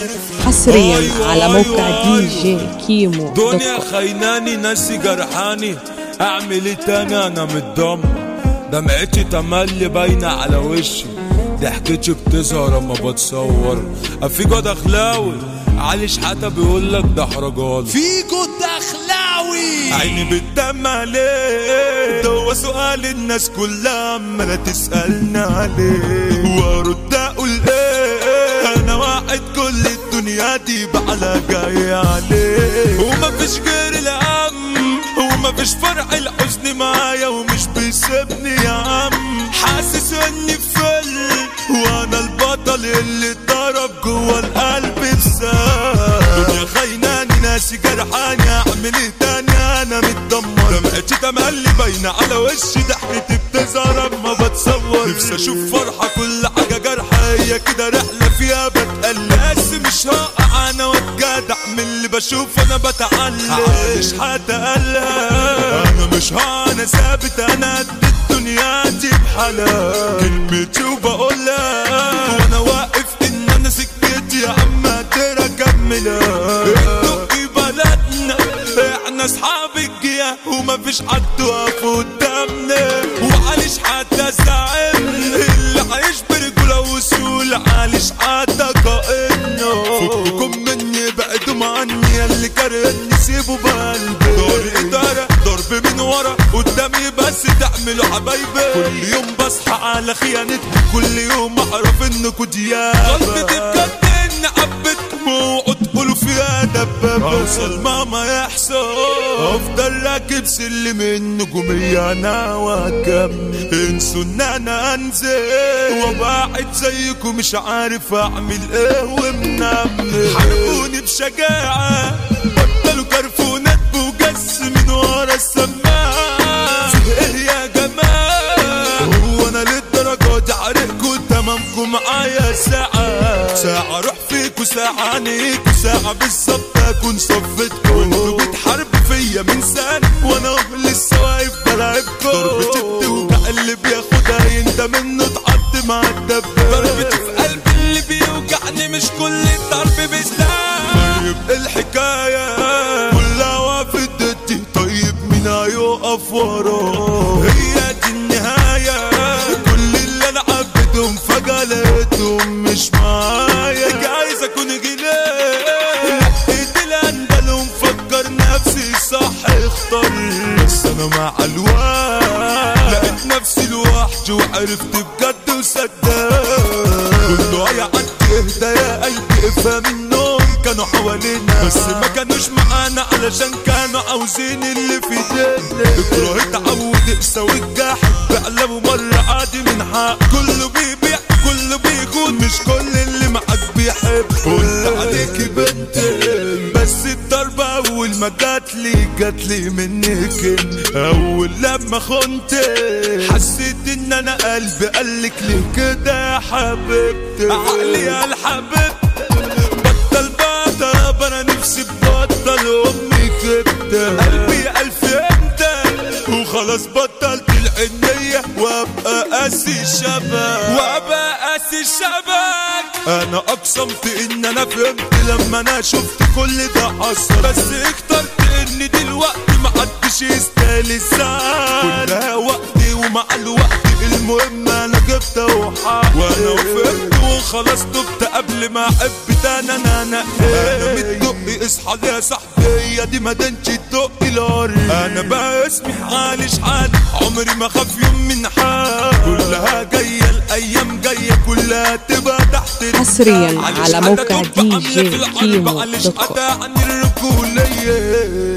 حصريا على موقع دي جي كيمو دوت دنيا كوم. خيناني ناسي جرحاني اعمل ايه تاني انا متدمر دمعتي تملي باينة على وشي ضحكتي بتظهر اما بتصور افيجو دخلاوي علي شحاتة بيقول لك ده حرجان فيجو دخلاوي عيني بالدم عليه ده هو سؤال الناس كلها عمالة تسألنا عليه وارد اقول ايه انا واحد كل الدنيا دي بعلى جاي عليه وما فيش غير الهم وما فيش فرع الحزن معايا ومش بيسيبني يا عم حاسس اني فل وانا البطل اللي اتضرب جوه القلب بسام دنيا خايناني ناسي جرحاني اعمل ايه تاني انا متدمر دمعتي تملي باينه على وشي ضحكتي بتظهر اما بتصور نفسي اشوف فرحه كل حاجه جرحه هي كده رحله فيها بتقلب بس مش هقع انا واتجدع من اللي بشوف انا بتعلم مش هتقلق انا مش ها انا ثابت انا قد الدنيا دي بحالها كلمتي وبقولها وانا واقف ان انا سكتي يا عم قادر اكملها الدقي بلدنا احنا اصحاب الجياه وما فيش حد واقف قدامنا وعليش حتى زعل اللي عايش برجوله وسهول عليش حتى قائدنا فككم مني بعدوا عني اللي كرهني سيبوا بقلبي دور اداره ضرب من ورا قدامي بس تعملوا حبايبي كل يوم بصحى على خيانتكم كل يوم اعرف انكم ديابه قلبي بجد ان حبيتكم وتقولوا فيها دبابة اوصل ماما يحصل افضل راكب سلم النجومية انا واكمل انسوا ان انا انزل وبعد زيكم مش عارف اعمل ايه ومنمل حاربوني بشجاعة بطلوا كرفونات بوجس من ورا السماعة في ايه يا جماعة هو انا للدرجة دي عارفكوا تمامكم معايا ساعة ساعة اروح فيكوا ساعة عنيكوا ساعة بالظبط اكون صفتكوا وانتوا بتحاربوا فيا من سنة وانا لسه واقف بلعبكوا ضربتي بتوجع اللي بياخدها يندم منه اتحط مع الدبابة ضربتي في قلبي اللي بيوجعني مش كل الضرب بسلاح طيب الحكاية كلها وقفت ضدي طيب مين هيقف وراه هي دي النهاية كل اللي انا عبدهم فجأة لقيتهم مش معايا جايز اكون جنيه لقيت الاندل ومفكر نفسي صح اختار بس انا مع الوقت لقيت نفسي لوحدي وعرفت بجد وصدقت كله هيعدي اهدى يا قلبي افهم النوم كانوا حوالينا بس ما كانوش معانا علشان كانوا عاوزين اللي في ايدينا اكره اتعود اقسى والجحد بقلبه مرة عادي من حق كله بيبيع كله بيخون مش كل اللي معاك بيحب قلت عليكي بنت بس الضربة أول ما جاتلي جاتلي منك انت. أول لما خنت حسيت إن أنا قلبي قالك ليه كده يا حبيبتي عقلي يا الحبيبتي بطل بطل انا نفسي بطل امي كبده قلبي الف امتى وخلاص بطلت الحنية وابقى قاسي الشبك وابقى قاسي الشبك انا اقسمت ان انا فهمت لما انا شفت كل ده حصل بس اخترت ان دلوقتي محدش يستاهل الزعل كلها وقتي ومع الوقت المهم انا جبت وحق وانا وفهمت وخلاص تبت قبل ما احب تاني انا انا انا متدقي اصحى يا صاحبي هي دي مدينتي الدقي لاري انا بقى اسمي حالي شحال عمري ما خاف يوم من حال كلها جايه الايام جايه كلها تبقى تحت الرجال. حصرياً علي على شحاتة موقع دب عاملة DJ في الحرب، كيمو علي دوت كوم. شحاتة عن الرجوليه